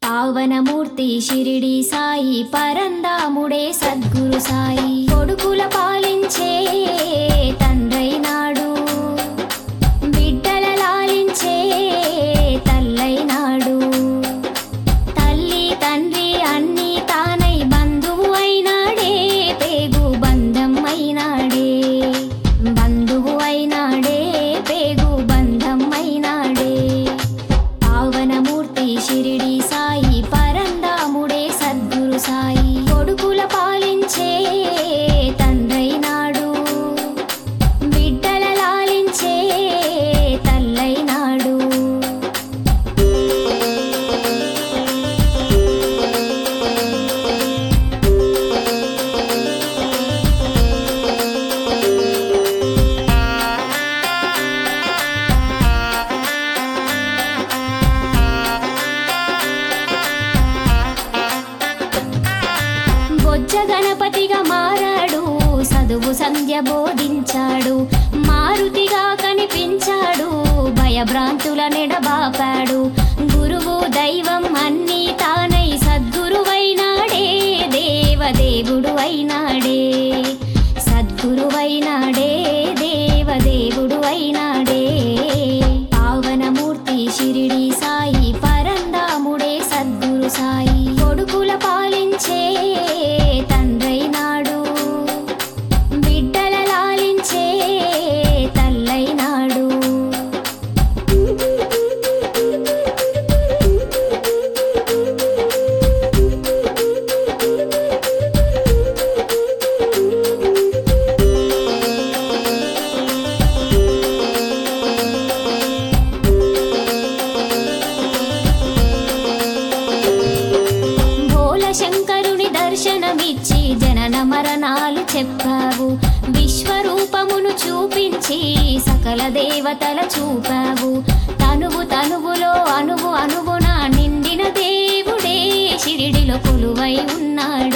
పావనమూర్తి షిరిడి సాయి పరందాముడే సద్గురు సాయి కొడుకుల పాలించే తండ్రైనాడు బిడ్డల లాలించే తల్లైనాడు తల్లి తండ్రి అన్ని తానై బంధువు అయినాడే పేగు బంధం అయినాడే బంధువు అయినాడే పేగు బంధం అయినాడే పావనమూర్తి షిరిడి సాయి పరందాముడే సద్గురు సాయి కొడుకుల పాలించే తండ్రైనాడు బిడ్డల లాలించే తల్లైనాడు బొజ్జ గణపతిగా మారాడు చదువు సంధ్య బోధించాడు మారుతిగా కనిపించాడు భయభ్రాంతుల నెడబాపాడు గురువు దైవం అన్నీ తానై సద్గురువైనాడే దేవదేవుడు అయినాడే సద్గురువైనాడే దేవదేవుడు అయినాడే పావనమూర్తి షిరిడి సాయి పరందాముడే సద్గురు సాయి కొడుకుల పాలించే తండ్రైనాడు బిడ్డల లాలించే తల్లైనాడు భోల శంకరుని దర్శనమిచ్చి జనన మరణాలు చెప్పావు విశ్వరూపమును చూపించి సకల దేవతల చూపావు తనువు తనువులో అణువు అణువున నిండిన దేవుడే షిరిడిలో కొలువై ఉన్నాడే